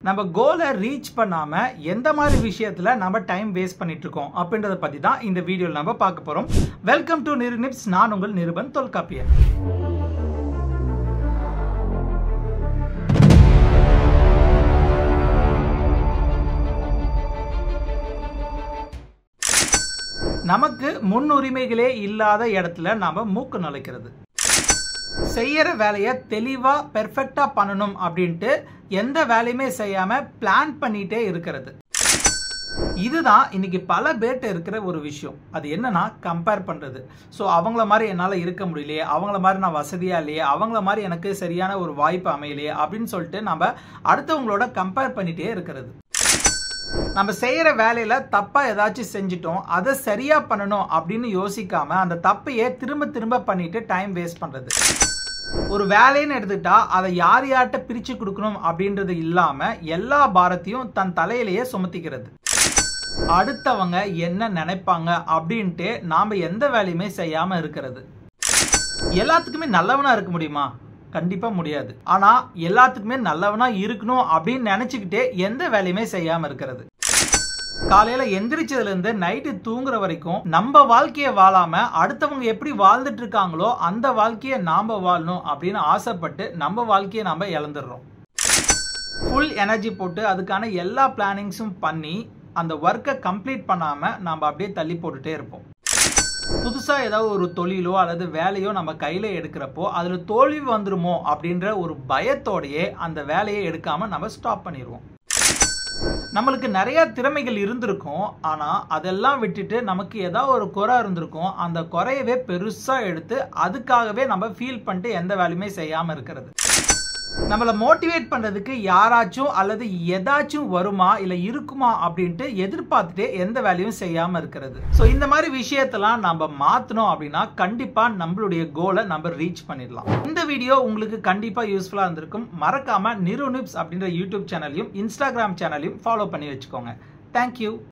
நம்ம கோலை ரீச் பண்ணாம எந்த மாதிரி விஷயத்துல நம்ம டைம் வேஸ்ட் பண்ணிட்டு இருக்கோம் அப்படின்றத பத்தி தான் இந்த வீடியோவில் நம்ம பார்க்க போறோம் வெல்கம் டு நிருநிப்ஸ் நான் உங்கள் நிருபன் தொல்காப்பியர் நமக்கு முன்னுரிமைகளே இல்லாத இடத்துல நாம மூக்கு நுழைக்கிறது செய்யற வேலையை தெளிவா பெர்ஃபெக்டா பண்ணணும் அப்படின்ட்டு எந்த வேலையுமே செய்யாம பிளான் பண்ணிட்டே இருக்கிறது இதுதான் இன்னைக்கு பல பேர்ட்ட இருக்கிற ஒரு விஷயம் அது என்னன்னா கம்பேர் பண்றது ஸோ அவங்கள மாதிரி என்னால் இருக்க முடியலையே அவங்கள மாதிரி நான் வசதியா இல்லையே அவங்கள மாதிரி எனக்கு சரியான ஒரு வாய்ப்பு அமையலையே அப்படின்னு சொல்லிட்டு நம்ம அடுத்தவங்களோட கம்பேர் பண்ணிட்டே இருக்கிறது நம்ம செய்யற வேலையில தப்பா ஏதாச்சும் செஞ்சிட்டோம் அதை சரியா பண்ணணும் அப்படின்னு யோசிக்காம அந்த தப்பையே திரும்ப திரும்ப பண்ணிட்டு டைம் வேஸ்ட் பண்றது ஒரு வேலைன்னு எடுத்துக்கிட்டா அதை யார் யார்கிட்ட பிரிச்சு கொடுக்கணும் அப்படின்றது இல்லாம எல்லா பாரத்தையும் தன் தலையிலேயே சுமத்திக்கிறது அடுத்தவங்க என்ன நினைப்பாங்க அப்படின்ட்டு நாம எந்த வேலையுமே செய்யாம இருக்கிறது எல்லாத்துக்குமே நல்லவனா இருக்க முடியுமா கண்டிப்பா முடியாது ஆனா எல்லாத்துக்குமே நல்லவனா இருக்கணும் அப்படின்னு நினைச்சுக்கிட்டே எந்த வேலையுமே செய்யாம இருக்கிறது காலையில எந்திரிச்சதுல இருந்து நைட்டு தூங்குற வரைக்கும் நம்ம வாழ்க்கைய வாழாம அடுத்தவங்க எப்படி வாழ்ந்துட்டு இருக்காங்களோ அந்த வாழ்க்கைய நாம வாழணும் அப்படின்னு ஆசைப்பட்டு நம்ம வாழ்க்கையை நாம இழந்துடுறோம் ஃபுல் எனர்ஜி போட்டு அதுக்கான எல்லா பிளானிங்ஸும் பண்ணி அந்த ஒர்க்கை கம்ப்ளீட் பண்ணாம நம்ம அப்படியே தள்ளி போட்டுட்டே இருப்போம் புதுசா ஏதாவது ஒரு தொழிலோ அல்லது வேலையோ நம்ம கையில எடுக்கிறப்போ அதுல தோல்வி வந்துருமோ அப்படின்ற ஒரு பயத்தோடையே அந்த வேலையை எடுக்காம நம்ம ஸ்டாப் பண்ணிடுவோம் நம்மளுக்கு நிறைய திறமைகள் இருந்திருக்கும் ஆனா அதெல்லாம் விட்டுட்டு நமக்கு ஏதாவது ஒரு குறை இருந்திருக்கும் அந்த குறையவே பெருசா எடுத்து அதுக்காகவே நம்ம ஃபீல் பண்ணிட்டு எந்த வேலையுமே செய்யாம இருக்கிறது நம்மளை மோட்டிவேட் பண்றதுக்கு யாராச்சும் அல்லது ஏதாச்சும் வருமா இல்ல இருக்குமா அப்படின்ட்டு எதிர்பார்த்துட்டு எந்த வேலையும் செய்யாம இருக்கிறது ஸோ இந்த மாதிரி விஷயத்தெல்லாம் நம்ம மாத்தணும் அப்படின்னா கண்டிப்பா நம்மளுடைய கோலை நம்ம ரீச் பண்ணிடலாம் இந்த வீடியோ உங்களுக்கு கண்டிப்பா யூஸ்ஃபுல்லா இருந்திருக்கும் மறக்காம நிருநிப்ஸ் அப்படின்ற யூடியூப் சேனலையும் இன்ஸ்டாகிராம் சேனலையும் ஃபாலோ பண்ணி வச்சுக்கோங்க தேங்க்யூ